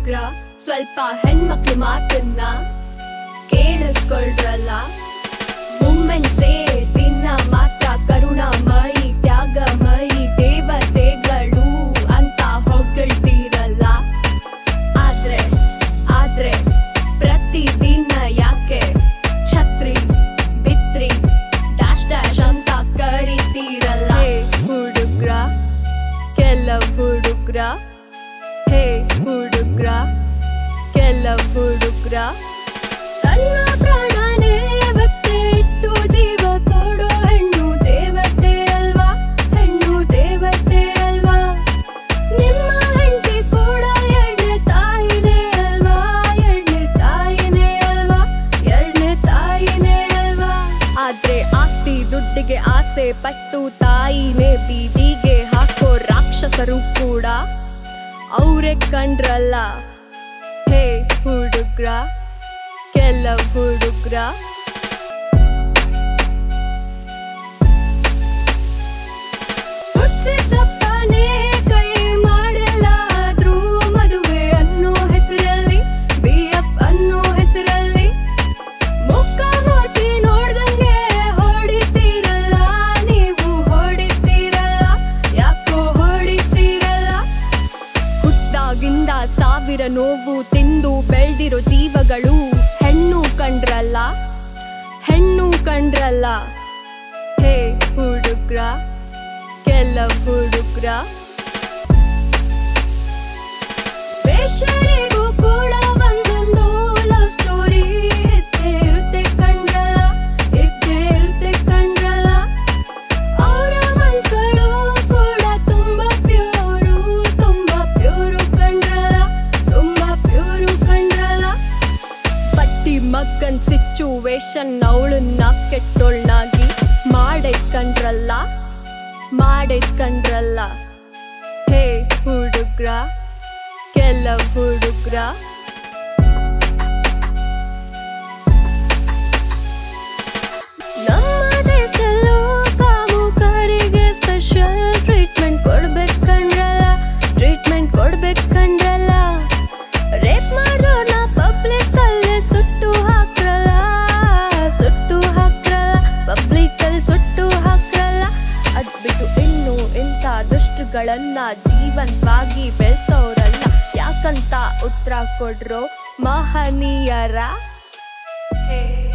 ಹುಡುಗ್ರ ಸ್ವಲ್ಪ ಹೆಣ್ಮಕ್ಳು ಮಾತನ್ನ ಕೇಳಿಸ್ಕೊಳ್ರಲ್ಲ ವುಮೆನ್ಸೇ ದಿನ ಮಾತ್ರ ಕರುಣಾಮಯಿ ತ್ಯಾಗಮಯಿ ದೇವತೆಗಳು ಅಂತ ಹೊಗಳ್ತಿರಲ್ಲ ಆದ್ರೆ ಆದ್ರೆ ಪ್ರತಿದಿನ ಯಾಕೆ ಛತ್ರಿ ಬಿತ್ರಿ ಡ್ಯಾಶ್ ಡ್ಯಾಶ್ ಅಂತ ಕರಿತೀರಲ್ಲ ಹೇ ಹುಡುಗ್ರ ಕೆಲವ್ ಹುಡುಗ್ರ ಹೇ ಹುಡುಗ್ರ ಕೆಲವ್ ಹುಡುಗ್ರ ತನ್ನ ಪ್ರಾಣನೇ ಒತ್ತೆ ಇಟ್ಟು ಜೀವ ಕೊಡೋ ಹೆಣ್ಣು ದೇವತೆ ಅಲ್ವಾ ಹೆಣ್ಣು ದೇವತೆ ಅಲ್ವಾ ನಿಮ್ಮ ಹೆಂಡತಿ ಕೂಡ ಎರಡನೇ ತಾಯಿನೇ ಅಲ್ವಾ ಎರಡನೇ ತಾಯಿನೇ ಅಲ್ವಾ ಎರಡನೇ ತಾಯಿನೇ ಅಲ್ವಾ ಆದ್ರೆ ಆಸ್ತಿ ದುಡ್ಡಿಗೆ ಆಸೆ ಪಟ್ಟು ತಾಯಿನೇ ಬೀದಿಗೆ ಹಾಕೋ ರಾಕ್ಷಸರು ಕೂಡ ಅವ್ರೆ ಕಂಡ್ರಲ್ಲ ಹೇ ಹುಡುಗ್ರ ಕೆಲವ್ ಹುಡುಗ್ರ ಹುಟ್ಟಿಸಪ್ಪನೇ ಕೈ ಮಾಡಲಾದ್ರೂ ಮದುವೆ ಅನ್ನೋ ಹೆಸರಲ್ಲಿ ಬಿ ಎಫ್ ಅನ್ನೋ ಹೆಸರಲ್ಲಿ ಮುಖ ಮೋತಿ ನೋಡ್ದಂಗೆ ಹೊಡಿತೀರಲ್ಲ ನೀವು ಹೊಡಿತೀರಲ್ಲ ಯಾಕೋ ಹೊಡಿತೀರಲ್ಲ ಹುಟ್ಟಾಗಿಂದ ಸಾವಿರ ನೋವು ತಿಂದು ಬೆಳ್ದಿರೋ ಜೀವಗಳು ಹೆಣ್ಣು ಕಂಡ್ರಲ್ಲ ಹೆಣ್ಣು ಕಂಡ್ರಲ್ಲ ಹೇ ಹುಡುಗ್ರ ಕೆಲವ್ ಹುಡುಗ್ರ ಬೇಷರಿಗೂ ಕೂಡ ಒಂದೊಂದು ಲವ್ ಸ್ಟೋರಿ ಇದ್ದೇ ಇರುತ್ತೆ ಕಂಡ್ರಲ್ಲ ಇದ್ದೇ ಇರುತ್ತೆ ಕಂಡ್ರಲ್ಲ ಅವರ ಮನ್ಸ್ಗಳು ಕೂಡ ತುಂಬಾ ಪ್ಯೂರು ತುಂಬಾ ಪ್ಯೂರು ಕಂಡ್ರಲ್ಲ ತುಂಬಾ ಪ್ಯೂರು ಕಂಡ್ರಲ್ಲ ಪಟ್ಟಿ ಮಕ್ಕನ್ ಸಿಚುವೇಶನ್ ಅವಳನ್ನ ಕೆಟ್ಟೋಳ್ನಾಗಿ ಮಾಡೈತ್ ಕಂಡ್ರಲ್ಲ ಮಾಡೈತ್ ಕಂಡ್ರಲ್ಲ ಹೇ ಹುಡುಗ್ರ ಕೆಲವ್ ಹುಡುಗ್ರ ನಮ್ಮ ದೇಶದಲ್ಲೂ ಕಾಮುಕರಿಗೆ ಸ್ಪೆಷಲ್ ಟ್ರೀಟ್ಮೆಂಟ್ ಕೊಡ್ಬೇಕು ಕಂಡ್ರಲ್ಲ ಟ್ರೀಟ್ಮೆಂಟ್ ಕೊಡ್ಬೇಕು ಕಂಡ್ರಲ್ಲ ರೇಪ್ ಮಾಡೋರ್ನ ಪಬ್ಲಿಕ್ ಅಲ್ಲೇ ಸುಟ್ಟು ಹಾಕ್ರಲ್ಲ ಸುಟ್ಟು ಹಾಕ್ರಲ್ಲ ಪಬ್ಲಿಕ್ ಅಲ್ಲಿ ಸುಟ್ಟು ಹಾಕ್ರಲ್ಲ ಅದ್ಬಿಟ್ಟು ಇನ್ನು ಇಂಥ ದುಷ್ಟಗಳನ್ನ ಜೀವಂತವಾಗಿ ಬೆಳ್ಸೋರಲ್ಲ ಯಾಕಂತ ಉತ್ತರ ಕೊಡ್ರೋ ಮಹನೀಯರ ಹೇ